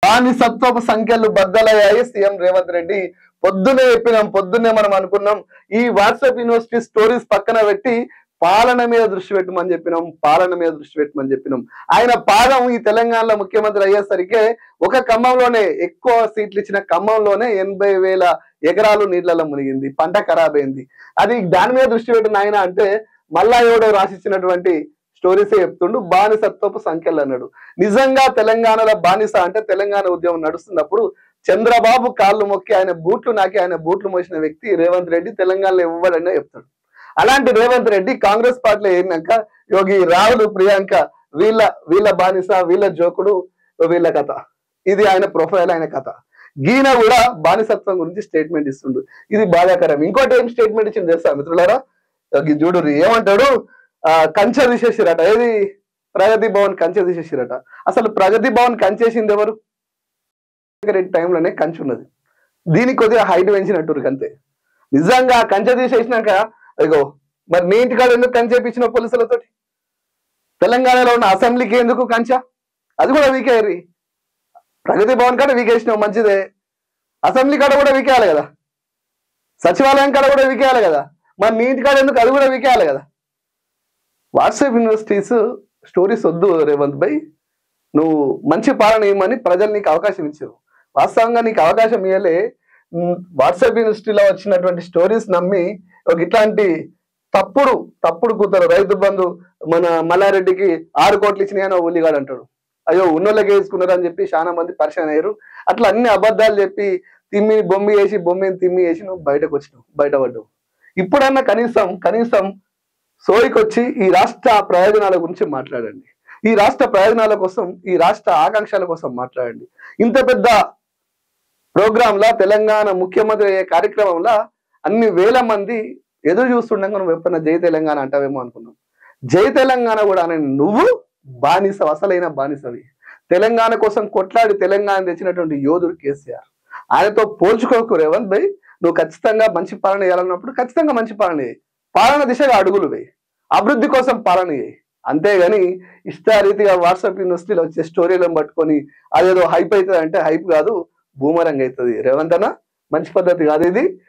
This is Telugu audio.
బానిసత్వపు సంఖ్యలు బద్దలయ్యాయి సీఎం రేవంత్ రెడ్డి పొద్దునే చెప్పినాం పొద్దున్నే మనం అనుకున్నాం ఈ వాట్సాప్ యూనివర్సిటీ స్టోరీస్ పక్కన పెట్టి పాలన మీద దృష్టి పెట్టమని చెప్పినాం పాలన మీద దృష్టి పెట్టమని చెప్పినాం ఆయన పాదం ఈ తెలంగాణలో ముఖ్యమంత్రి అయ్యేసరికి ఒక ఖమ్మంలోనే ఎక్కువ సీట్లు ఇచ్చిన ఖమ్మంలోనే ఎనభై వేల ఎకరాలు నీళ్లలో మునిగింది పంట ఖరాబ్ అయింది అది దాని మీద దృష్టి పెట్టిన ఆయన అంటే మళ్ళా ఎవడో రాసిచ్చినటువంటి స్టోరీసే చెప్తుండు బానిసత్వపు సంఖ్యలు అన్నాడు నిజంగా తెలంగాణలో బానిస అంటే తెలంగాణ ఉద్యమం నడుస్తున్నప్పుడు చంద్రబాబు కాళ్ళు మొక్కి ఆయన బూట్లు నాకి ఆయన బూట్లు మోసిన వ్యక్తి రేవంత్ రెడ్డి తెలంగాణలో ఇవ్వడనే చెప్తాడు అలాంటి రేవంత్ రెడ్డి కాంగ్రెస్ పార్టీలో ఏరినాక యోగి రాహుల్ ప్రియాంక వీళ్ళ వీళ్ళ బానిస వీళ్ళ జోకుడు వీళ్ళ కథ ఇది ఆయన ప్రొఫైల్ ఆయన కథ గీన కూడా బానిసత్వం గురించి స్టేట్మెంట్ ఇస్తుండు ఇది బాధాకరం ఇంకోటి ఏం స్టేట్మెంట్ ఇచ్చింది తెలుసా మిత్రులారా యోగి చూడు ఏమంటాడు ఆ, కంచె తీసేసిరట ఏది ప్రగతి భవన్ కంచె తీసేసిరట అసలు ప్రగతి భవన్ కంచేసింది ఎవరు రెడ్డి టైంలోనే కంచె ఉన్నది దీనికి కొద్దిగా హైట్ పెంచినట్టు అంతే నిజంగా ఆ కంచె తీసేసినాక అదిగో మరి నీ ఇంటికాడ ఎందుకు కంచె ఇప్పించిన పోలీసులతోటి తెలంగాణలో ఉన్న అసెంబ్లీకి ఎందుకు కంచె అది కూడా వీకేరి ప్రగతి భవన్ కాడ వీకేసినావు మంచిదే అసెంబ్లీ కాడ కూడా వీకేయాలి కదా సచివాలయం కాడ కూడా వీకేయాలి కదా మరి నీ ఇంటికాడ ఎందుకు అది కూడా వీకేయాలి కదా వాట్సాప్ యూనివర్సిటీస్ స్టోరీస్ వద్దు రేవంత్ భాయ్ నువ్వు మంచి పాలన ఇవ్వమని ప్రజలు నీకు అవకాశం ఇచ్చారు వాస్తవంగా నీకు అవకాశం ఇవ్వలే ఉమ్, వాట్సాప్ యూనివర్సిటీలో వచ్చినటువంటి స్టోరీస్ నమ్మి ఒక ఇట్లాంటి తప్పుడు తప్పుడు కూతురు రైతు బంధు మన మల్లారెడ్డికి ఆరు కోట్లు ఇచ్చినాయని ఉల్లిగాడు అంటాడు అయ్యో ఉన్నోళ్ళకి వేసుకున్నారు అని చెప్పి చాలా మంది పరిచయం అయ్యారు అట్లా అన్ని అబద్ధాలు చెప్పి తిమ్మి బొమ్మి వేసి బొమ్మిని తిమ్మి వేసి నువ్వు బయటకు వచ్చినావు బయటపడ్డావు ఇప్పుడన్నా కనీసం కనీసం సోయికొచ్చి ఈ రాష్ట్ర ప్రయోజనాల గురించి మాట్లాడండి ఈ రాష్ట్ర ప్రయోజనాల కోసం ఈ రాష్ట్ర ఆకాంక్షల కోసం మాట్లాడండి ఇంత పెద్ద ప్రోగ్రామ్ లా తెలంగాణ ముఖ్యమంత్రి అయ్యే కార్యక్రమంలో అన్ని వేల మంది ఎదురు చూస్తుండగా నువ్వు ఎప్పుడైనా జై తెలంగాణ అంటావేమో అనుకున్నాం జై తెలంగాణ కూడా అనే నువ్వు బానిస అసలైన బానిసవి తెలంగాణ కోసం కొట్లాడి తెలంగాణ తెచ్చినటువంటి యోధుడు కేసీఆర్ ఆయనతో పోల్చుకోకు రేవంత్ భాయ్ నువ్వు ఖచ్చితంగా మంచి పాలన చేయాలన్నప్పుడు ఖచ్చితంగా మంచి పాలన చేయి పాలన దిశగా అడుగులు వేయి అభివృద్ధి కోసం పాలన చేయి అంతేగాని ఇష్టారీతిగా వాట్సాప్ యూనివర్సిటీలో వచ్చే స్టోరీలను పట్టుకొని అదేదో హైప్ అవుతుంది అంటే హైప్ కాదు బూమరంగ్ అవుతుంది రేవంత్ అన్న మంచి పద్ధతి కాదు ఇది